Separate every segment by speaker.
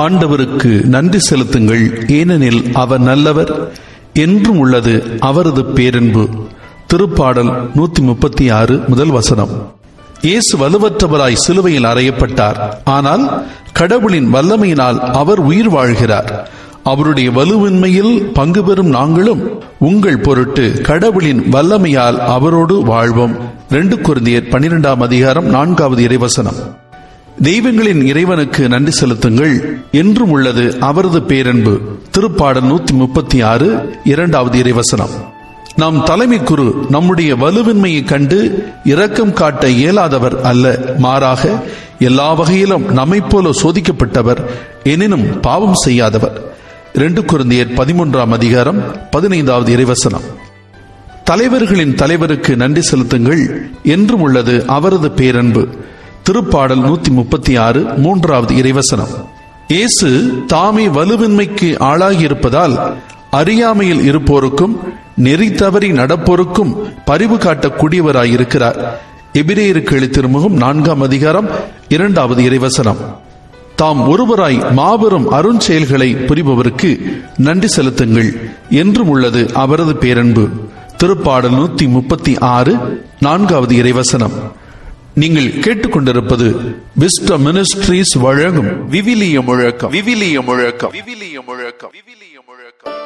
Speaker 1: ஆண்டவருக்கு நன்றி செலுத்துங்கள் ஏனெனில் அவர் நல்லவர் என்றும் உள்ளது அவரது பேரன்பு திருப்பாடல் நூத்தி முப்பத்தி ஆறு முதல் வசனம் இயேசு வலுவற்றவராய் சிலுவையில் அறையப்பட்டார் ஆனால் கடவுளின் வல்லமையினால் அவர் உயிர் வாழ்கிறார் அவருடைய வலுவின்மையில் பங்கு பெறும் நாங்களும் உங்கள் பொருட்டு கடவுளின் வல்லமையால் அவரோடு வாழ்வோம் ரெண்டு குருந்தியர் பன்னிரெண்டாம் அதிகாரம் நான்காவது இறைவசனம் தெய்வங்களின் இறைவனுக்கு நன்றி செலுத்துங்கள் என்றும் உள்ளது அவரது பேரன்பு திருப்பாடல் நூத்தி முப்பத்தி ஆறு இரண்டாவது இறைவசனம் நம் தலைமை குரு நம்முடைய வலுவின்மையை கண்டு இரக்கம் காட்ட இயலாதவர் அல்ல மாறாக எல்லா வகையிலும் நம்மைப் போல சோதிக்கப்பட்டவர் எனினும் பாவம் செய்யாதவர் இரண்டு குருந்தியர் பதிமூன்றாம் அதிகாரம் பதினைந்தாவது இறைவசனம் தலைவர்களின் தலைவருக்கு நன்றி செலுத்துங்கள் என்றும் உள்ளது அவரது பேரன்பு திருப்பாடல் நூத்தி முப்பத்தி ஆறு மூன்றாவது இறைவசனம் இயேசு தாமே வலுவின்மைக்கு ஆளாகியிருப்பதால் அறியாமையில் இருப்போருக்கும் நெறி தவறி நடப்போருக்கும் பரிவு காட்டக்கூடியவராயிருக்கிறார் எபிரேயருக்கு எழுத்திருமுகம் நான்காம் அதிகாரம் இரண்டாவது இறைவசனம் தாம் ஒருவராய் மாபெரும் அருஞ்செயல்களை புரிபவருக்கு நன்றி செலுத்துங்கள் என்றும் உள்ளது அவரது பேரன்பு திருப்பாடல் நூத்தி முப்பத்தி ஆறு நான்காவது இறைவசனம் நீங்கள் கேட்டுக்கொண்டிருப்பது விஸ்ட மினிஸ்ட்ரீஸ் வழங்கும் விவிலிய முழக்கம் விவிலிய முழக்கம் விவிலிய முழக்கம் விவிலிய முழக்கம்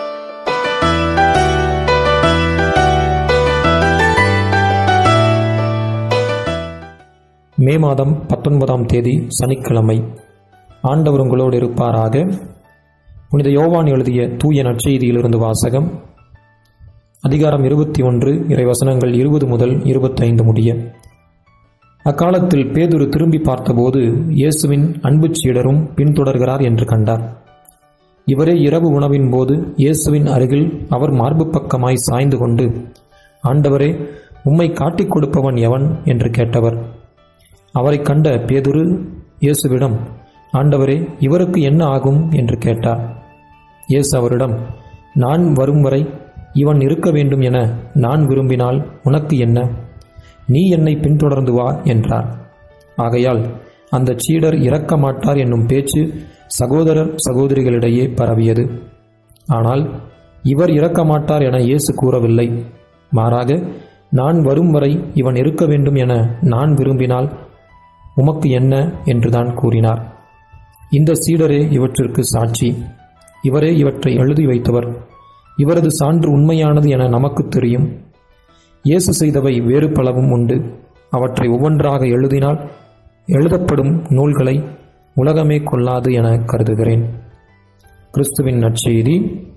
Speaker 2: மே மாதம் பத்தொன்பதாம் தேதி சனிக்கிழமை ஆண்டவர் உங்களோடு இருப்பாராக புனித யோவான் எழுதிய தூய நற்செய்தியிலிருந்து வாசகம் அதிகாரம் இருபத்தி ஒன்று இறைவசனங்கள் இருபது முதல் இருபத்தைந்து முடிய அக்காலத்தில் பேதுரு திரும்பி பார்த்தபோது இயேசுவின் அன்புச் சீடரும் பின்தொடர்கிறார் என்று கண்டார் இவரே இரவு உணவின் போது இயேசுவின் அருகில் அவர் மார்பு பக்கமாய் சாய்ந்து கொண்டு ஆண்டவரே உம்மை காட்டிக் கொடுப்பவன் எவன் என்று கேட்டவர் அவரைக் கண்ட பேதுரு இயேசுவிடம் ஆண்டவரே இவருக்கு என்ன ஆகும் என்று கேட்டார் இயேசு அவரிடம் நான் வரும் வரை இவன் இருக்க வேண்டும் என நான் விரும்பினால் உனக்கு என்ன நீ என்னை பின்தொடர்ந்து வா என்றார் ஆகையால் அந்த சீடர் இறக்க மாட்டார் என்னும் பேச்சு சகோதரர் சகோதரிகளிடையே பரவியது ஆனால் இவர் இறக்க மாட்டார் என இயேசு கூறவில்லை மாறாக நான் வரும் வரை இவன் இருக்க வேண்டும் என நான் விரும்பினால் உமக்கு என்ன என்றுதான் கூறினார் இந்த சீடரே இவற்றிற்கு சாட்சி இவரே இவற்றை எழுதி வைத்தவர் இவரது சான்று உண்மையானது என நமக்கு தெரியும் இயேசு செய்தவை வேறு பலவும் உண்டு அவற்றை ஒவ்வொன்றாக எழுதினால் எழுதப்படும் நூல்களை உலகமே கொள்ளாது என கருதுகிறேன் கிறிஸ்துவின் நற்செய்தி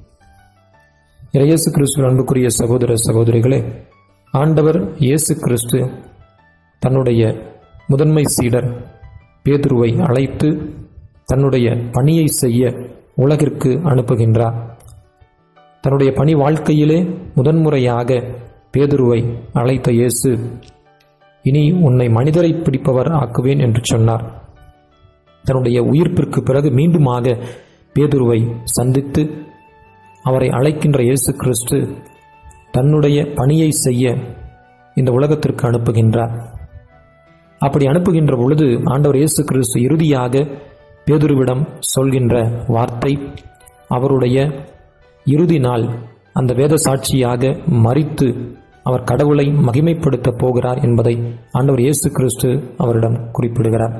Speaker 2: இயேசு கிறிஸ்துவின் அன்புக்குரிய சகோதர சகோதரிகளே ஆண்டவர் இயேசு கிறிஸ்து தன்னுடைய முதன்மை சீடர் பேதுருவை அழைத்து தன்னுடைய பணியை செய்ய உலகிற்கு அனுப்புகின்றார் தன்னுடைய பணி வாழ்க்கையிலே முதன்முறையாக பேதுருவை அழைத்த இயேசு இனி உன்னை மனிதரை பிடிப்பவர் ஆக்குவேன் என்று சொன்னார் தன்னுடைய உயிர்ப்பிற்கு பிறகு மீண்டுமாக பேதுருவை சந்தித்து அவரை அழைக்கின்ற இயேசு கிறிஸ்து தன்னுடைய பணியை செய்ய இந்த உலகத்திற்கு அனுப்புகின்றார் அப்படி அனுப்புகின்ற பொழுது ஆண்டவர் இயேசு கிறிஸ்து இறுதியாக பேதுருவிடம் சொல்கின்ற வார்த்தை அவருடைய இறுதி நாள் அந்த வேத சாட்சியாக மறித்து அவர் கடவுளை மகிமைப்படுத்தப் போகிறார் என்பதை ஆண்டவர் இயேசு கிறிஸ்து அவரிடம் குறிப்பிடுகிறார்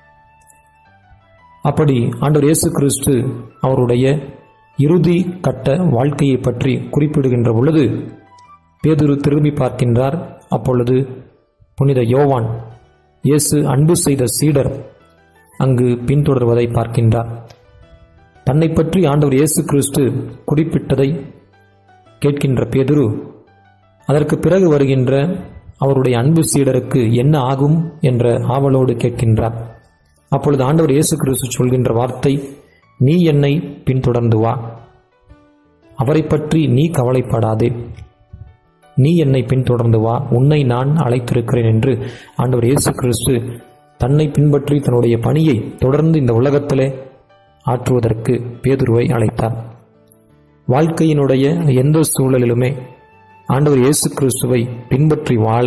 Speaker 2: அப்படி ஆண்டவர் இயேசு கிறிஸ்து அவருடைய இறுதி கட்ட வாழ்க்கையை பற்றி குறிப்பிடுகின்ற பொழுது பேதுரு திரும்பி பார்க்கின்றார் அப்பொழுது புனித யோவான் இயேசு அன்பு செய்த சீடர் அங்கு பின்தொடர்வதை பார்க்கின்றார் தன்னை பற்றி ஆண்டவர் இயேசு கிறிஸ்து குறிப்பிட்டதை கேட்கின்ற பேதுரு அதற்கு பிறகு வருகின்ற அவருடைய அன்பு சீடருக்கு என்ன ஆகும் என்ற ஆவலோடு கேட்கின்றார் அப்பொழுது ஆண்டவர் இயேசு கிறிஸ்து சொல்கின்ற வார்த்தை நீ என்னை பின்தொடர்ந்து வா அவரை பற்றி நீ கவலைப்படாதே நீ என்னை பின்தொடர்ந்து வா உன்னை நான் அழைத்திருக்கிறேன் என்று ஆண்டவர் இயேசு கிறிஸ்து தன்னை பின்பற்றி தன்னுடைய பணியை தொடர்ந்து இந்த உலகத்திலே ஆற்றுவதற்கு பேதுருவை அழைத்தார் வாழ்க்கையினுடைய எந்த சூழலிலுமே ஆண்டவர் இயேசு கிறிஸ்துவை பின்பற்றி வாழ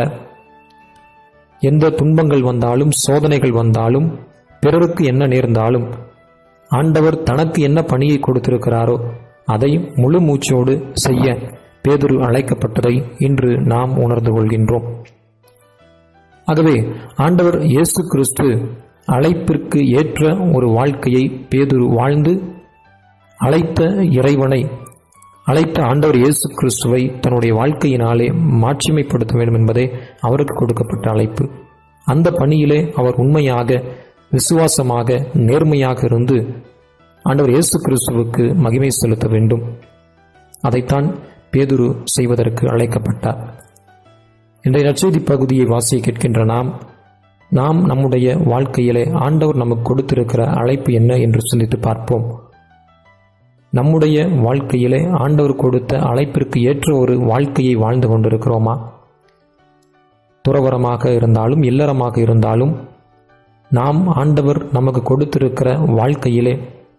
Speaker 2: எந்த துன்பங்கள் வந்தாலும் சோதனைகள் வந்தாலும் பிறருக்கு என்ன நேர்ந்தாலும் ஆண்டவர் தனக்கு என்ன பணியை கொடுத்திருக்கிறாரோ அதை முழு மூச்சோடு செய்ய பேதுரு அழைக்கப்பட்டதை இன்று நாம் உணர்ந்து கொள்கின்றோம் ஆகவே ஆண்டவர் இயேசு கிறிஸ்து அழைப்பிற்கு ஏற்ற ஒரு வாழ்க்கையை பேதுரு வாழ்ந்து அழைத்த இறைவனை அழைத்த ஆண்டவர் இயேசு கிறிஸ்துவை தன்னுடைய வாழ்க்கையினாலே மாட்சிமைப்படுத்த வேண்டும் என்பதே அவருக்கு கொடுக்கப்பட்ட அழைப்பு அந்த பணியிலே அவர் உண்மையாக விசுவாசமாக நேர்மையாக இருந்து ஆண்டவர் இயேசு கிறிஸ்துவுக்கு மகிமை செலுத்த வேண்டும் அதைத்தான் பேதுரு செய்வதற்கு அழைக்கப்பட்டார் இன்றைய நற்செய்தி பகுதியை வாசிய கேட்கின்ற நாம் நாம் நம்முடைய வாழ்க்கையிலே ஆண்டவர் நமக்கு கொடுத்திருக்கிற அழைப்பு என்ன என்று சிந்தித்து பார்ப்போம் நம்முடைய வாழ்க்கையிலே ஆண்டவர் கொடுத்த அழைப்பிற்கு ஏற்ற ஒரு வாழ்க்கையை வாழ்ந்து கொண்டிருக்கிறோமா துறவரமாக இருந்தாலும் இல்லறமாக இருந்தாலும் நாம் ஆண்டவர் நமக்கு கொடுத்திருக்கிற வாழ்க்கையிலே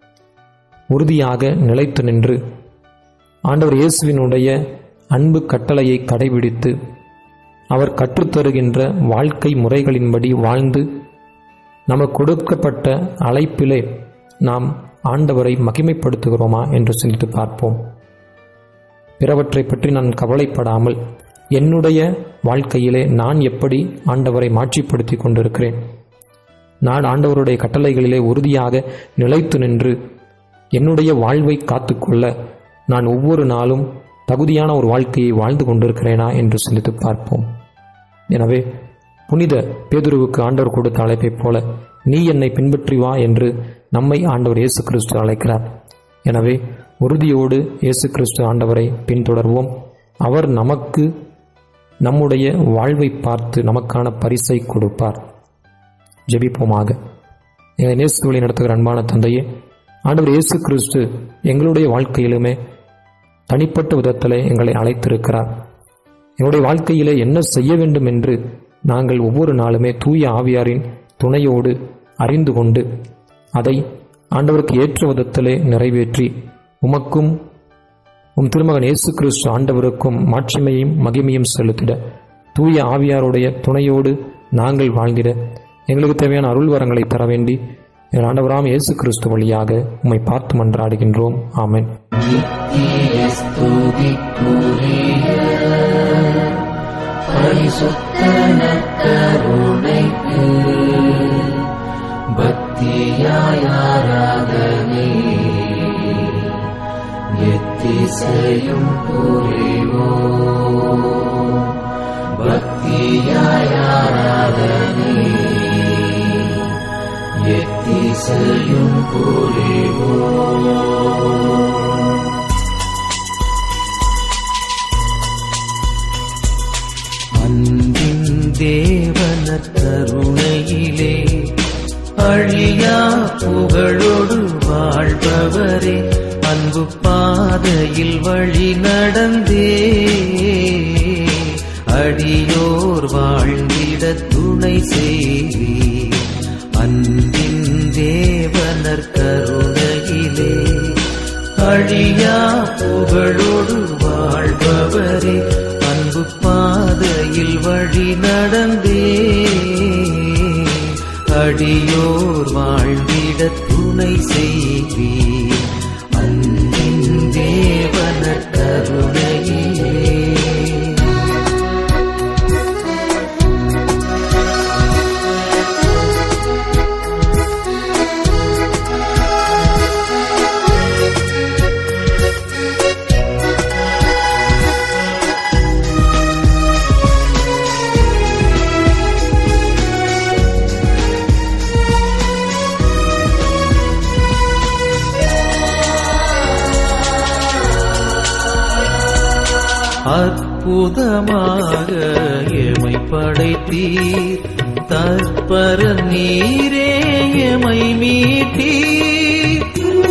Speaker 2: உறுதியாக நிலைத்து நின்று ஆண்டவர் இயேசுவினுடைய அன்பு கட்டளையை கடைபிடித்து அவர் கற்றுத்தருகின்ற வாழ்க்கை முறைகளின்படி வாழ்ந்து நமக்கு கொடுக்கப்பட்ட அழைப்பிலே நாம் ஆண்டவரை மகிமைப்படுத்துகிறோமா என்று சிந்தித்து பார்ப்போம் பிறவற்றை பற்றி நான் கவலைப்படாமல் என்னுடைய வாழ்க்கையிலே நான் எப்படி ஆண்டவரை மாற்றிப்படுத்தி கொண்டிருக்கிறேன் நான் ஆண்டவருடைய கட்டளைகளிலே உறுதியாக நிலைத்து நின்று என்னுடைய வாழ்வை காத்துக்கொள்ள நான் ஒவ்வொரு நாளும் தகுதியான ஒரு வாழ்க்கையை வாழ்ந்து கொண்டிருக்கிறேனா என்று சிந்தித்து பார்ப்போம் எனவே புனித பேதுருவுக்கு ஆண்டவர் கொடுத்த அழைப்பைப் போல நீ என்னை பின்பற்றி வா என்று நம்மை ஆண்டவர் இயேசு கிறிஸ்து அழைக்கிறார் எனவே உறுதியோடு இயேசு கிறிஸ்து ஆண்டவரை பின்தொடர்வோம் அவர் நமக்கு நம்முடைய வாழ்வை பார்த்து நமக்கான பரிசை கொடுப்பார் ஜெபிப்போமாக எங்களை நேசுவழி நடத்துகிற அன்பான தந்தையே ஆண்டவர் இயேசு கிறிஸ்து எங்களுடைய வாழ்க்கையிலுமே தனிப்பட்ட விதத்திலே எங்களை அழைத்திருக்கிறார் என்னுடைய வாழ்க்கையிலே என்ன செய்ய வேண்டும் என்று நாங்கள் ஒவ்வொரு நாளுமே தூய ஆவியாரின் துணையோடு அறிந்து கொண்டு அதை ஆண்டவருக்கு ஏற்ற விதத்திலே நிறைவேற்றி உமக்கும் உம் திருமகன் இயேசு கிறிஸ்து ஆண்டவருக்கும் மாட்சிமையும் மகிமையும் செலுத்திட தூய ஆவியாருடைய துணையோடு நாங்கள் வாழ்ந்திட எங்களுக்கு தேவையான அருள் வரங்களை தர வேண்டி எங்கள் ஆண்டவராம் இயேசு கிறிஸ்து வழியாக உம்மை பார்த்து மன்றாடுகின்றோம் ஆமென்
Speaker 3: பரிசுத்தன கருணைக்கு பக்தியாயாராதனே எத்திசையும் புரிவோ பக்தியாயாராதனே எத்திசையும் புரிவோ அன்பின் தேவன கருணையிலே அழியா புகழோடு வாழ்பவரே அன்பு பாதையில் வழி நடந்தே அடியோர் வாழ்ந்திட துணை செய்வி அன்பின் தேவனர் கருணையிலே அழியா புகழோடு வாழ்பவரே அன்பு பாதையில் வழி நடந்தே அடியோர் வாழ்ந்திட துணை செய்வி அன்பின் தேவன கருணையிலே அற்புதமாக எமை படைத்தீர் தற்பர நீரே எமை மீட்டீர்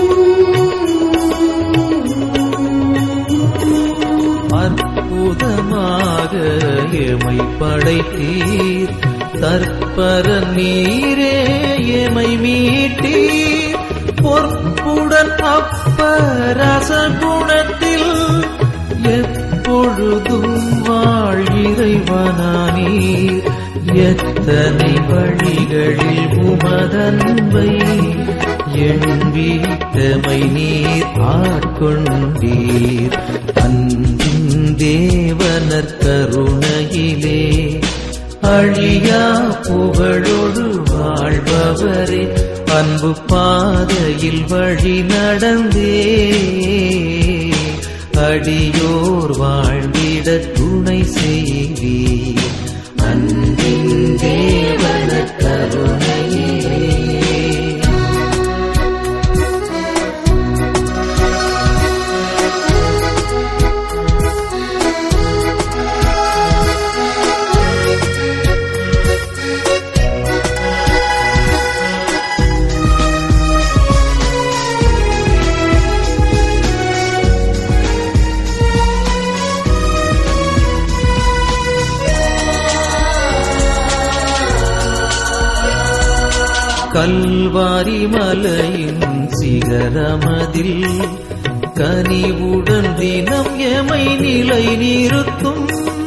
Speaker 3: அற்புதமாக எமை படைத்தீர் தற்பர நீரே எமை மீட்டீர் பொற்புடன் அப்பரச குணத்தில் எப்பொழுதும் வாழ்கிறைவனானீர் எத்தனை வழிகளில் உமதன்பை என் வீட்டமை நீர் ஆட்கொண்டீர் அன்பின் தேவனர் கருணையிலே அழியா புகழோடு வாழ்பவரே அன்பு பாதையில் வழி நடந்தே அடியோர் வாழ்ந்திட துணை செய்வீர் அன்பின் தேவன கருணையிலே கல்வாரி மலையின் சிகரமதில் கனிவுடன் தினம் எமை நிலை நிறுத்தும்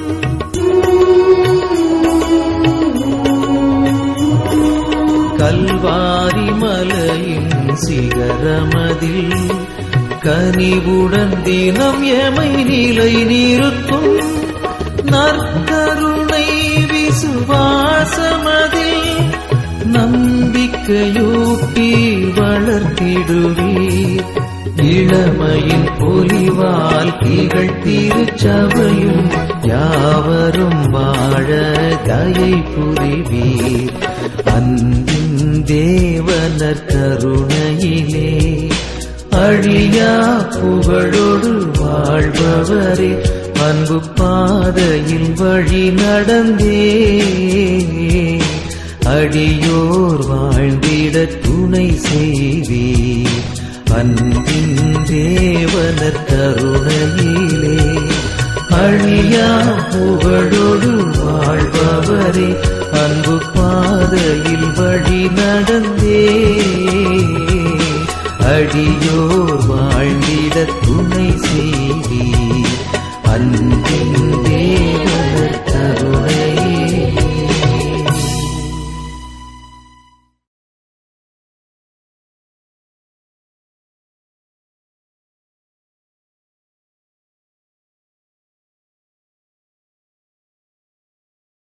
Speaker 3: கல்வாரி மலையின் சிகரமதில் கனிவுடன் தினம் எமை நிலை நிறுத்தும் நற்கருணை விசுவாசமதில் நம்பிக்கையூட்டி வளர்த்திடுவீர் இளமையின் பொலிவால் திகழ் திருச்சபையும் யாவரும் வாழ தயை புரிவீர் அன்பின் தேவனர் கருணையிலே அழியா புகழோடு வாழ்பவரே அன்பு பாதையில் வழி நடந்தே அடியோர் வாழ்ந்திட துணை செய்வீர் அன்பின் தேவனர் கருணையிலே அழியா புகழோடு வாழ்பவரே அன்பு பாதையில் வழி நடந்தே அடியோர் வாழ்ந்திட துணை செய்வீர்